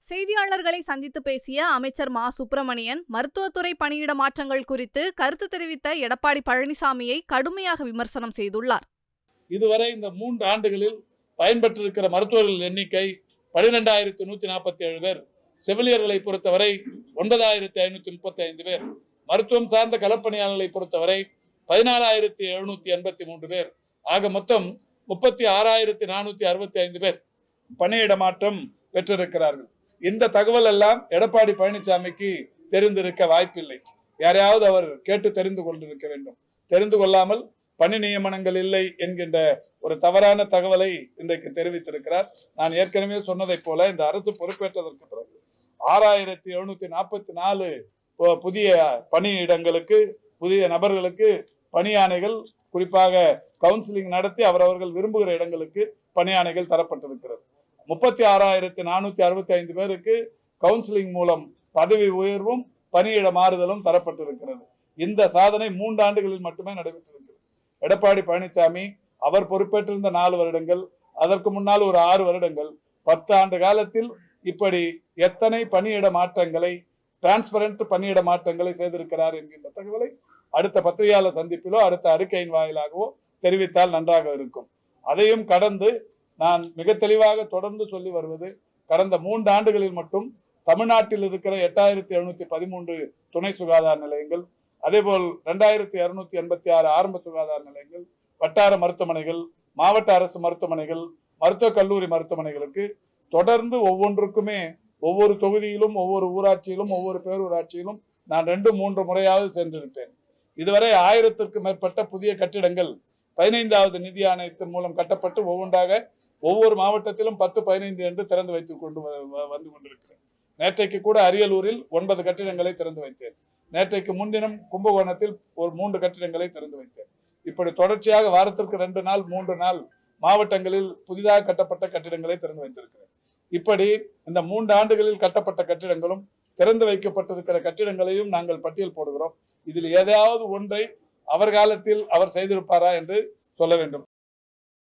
செய்தியாளர்களை சந்தித்து பேசிய அமைச்சர் மா சுப்பிரமணியன் மருத்துவத்துறை பணியிட மாற்றங்கள் குறித்து கருத்து தெரிவித்த எடப்பாடி பழனிசாமியை கடுமையாக விமர்சனம் செய்துள்ளார் இதுவரை இந்த மூன்று ஆண்டுகளில் பயன்பெற்றிருக்கிற மருத்துவர்கள் எண்ணிக்கை பனிரெண்டாயிரத்தி நூத்தி நாற்பத்தி ஏழு பேர் செவிலியர்களை பொறுத்தவரை ஒன்பதாயிரத்தி ஐநூத்தி முப்பத்தி ஐந்து பேர் மருத்துவம் சார்ந்த களப்பணியாளர்களை பொறுத்தவரை பதினாலாயிரத்தி எழுநூத்தி எண்பத்தி மூன்று பேர் ஆக மொத்தம் முப்பத்தி ஆறாயிரத்தி நானூத்தி அறுபத்தி ஐந்து பேர் பணியிட மாற்றம் பெற்றிருக்கிறார்கள் இந்த தகவல் எல்லாம் எடப்பாடி பழனிசாமிக்கு தெரிந்திருக்க வாய்ப்பில்லை யாரையாவது அவர் கேட்டு தெரிந்து கொண்டிருக்க வேண்டும் தெரிந்து கொள்ளாமல் பணி நியமனங்கள் இல்லை என்கின்ற ஒரு தவறான தகவலை இன்றைக்கு தெரிவித்திருக்கிறார் நான் ஏற்கனவே சொன்னதைப் போல இந்த அரசு பொறுப்பேற்றதற்கு பிறகு ஆறாயிரத்தி எழுநூத்தி நாற்பத்தி நாலு புதிய பணியிடங்களுக்கு புதிய நபர்களுக்கு பணியாணைகள் குறிப்பாக கவுன்சிலிங் நடத்தி அவரவர்கள் விரும்புகிற இடங்களுக்கு பணியாணைகள் தரப்பட்டிருக்கிறது முப்பத்தி ஆறாயிரத்தி நானூத்தி அறுபத்தி ஐந்து பேருக்கு கவுன்சிலிங் மூலம் பதவி உயர்வும் பணியிட மாறுதலும் தரப்பட்டிருக்கிறது இந்த சாதனை மூன்று ஆண்டுகளில் மட்டுமே நடைபெற்றிருக்கிறது எடப்பாடி பழனிசாமி அவர் பொறுப்பேற்றிருந்த நாலு வருடங்கள் அதற்கு முன்னால் ஒரு ஆறு வருடங்கள் பத்து ஆண்டு காலத்தில் இப்படி எத்தனை பணியிட மாற்றங்களை டிரான்ஸ்பரண்ட் பணியிட மாற்றங்களை செய்திருக்கிறார் என்கின்ற தகவலை அடுத்த பத்திரிகையாளர் சந்திப்பிலோ அடுத்த அறிக்கையின் வாயிலாகவோ தெரிவித்தால் நன்றாக இருக்கும் அதையும் கடந்து நான் மிக தெளிவாக தொடர்ந்து சொல்லி வருவது கடந்த மூன்று ஆண்டுகளில் மட்டும் தமிழ்நாட்டில் இருக்கிற எட்டாயிரத்தி எழுநூத்தி பதிமூன்று துணை சுகாதார நிலையங்கள் அதேபோல் ரெண்டாயிரத்தி இருநூத்தி எண்பத்தி ஆறு ஆரம்ப சுகாதார நிலையங்கள் வட்டார மருத்துவமனைகள் மாவட்ட அரசு மருத்துவமனைகள் மருத்துவக் கல்லூரி மருத்துவமனைகளுக்கு தொடர்ந்து ஒவ்வொன்றுக்குமே ஒவ்வொரு தொகுதியிலும் ஒவ்வொரு ஊராட்சியிலும் ஒவ்வொரு பேரூராட்சியிலும் நான் ரெண்டு மூன்று முறையாவது சென்றிருப்பேன் இதுவரை ஆயிரத்திற்கும் மேற்பட்ட புதிய கட்டிடங்கள் பதினைந்தாவது நிதி ஆணையத்தின் மூலம் கட்டப்பட்டு ஒவ்வொன்றாக ஒவ்வொரு மாவட்டத்திலும் பத்து பதினைந்து என்று திறந்து வைத்துக் கொண்டு வந்து கொண்டிருக்கிறேன் நேற்றைக்கு கூட அரியலூரில் ஒன்பது கட்டிடங்களை திறந்து வைத்தேன் நேற்றைக்கு முன்தினம் கும்பகோணத்தில் ஒரு மூன்று கட்டிடங்களை திறந்து வைத்தேன் இப்படி தொடர்ச்சியாக வாரத்திற்கு ரெண்டு நாள் மூன்று நாள் மாவட்டங்களில் புதிதாக கட்டப்பட்ட கட்டிடங்களை திறந்து வைத்திருக்கிறேன் இப்படி இந்த மூன்று ஆண்டுகளில் கட்டப்பட்ட கட்டிடங்களும் திறந்து வைக்கப்பட்டிருக்கிற கட்டிடங்களையும் நாங்கள் பட்டியல் போடுகிறோம் இதில் ஏதாவது ஒன்றை அவர் காலத்தில் அவர் செய்திருப்பாரா என்று சொல்ல வேண்டும்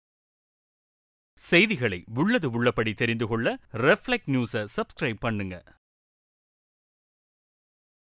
செய்திகளை உள்ளது உள்ளபடி தெரிந்து கொள்ள ரெஃப்ளெக்ட் நியூஸை சப்ஸ்கிரைப் பண்ணுங்க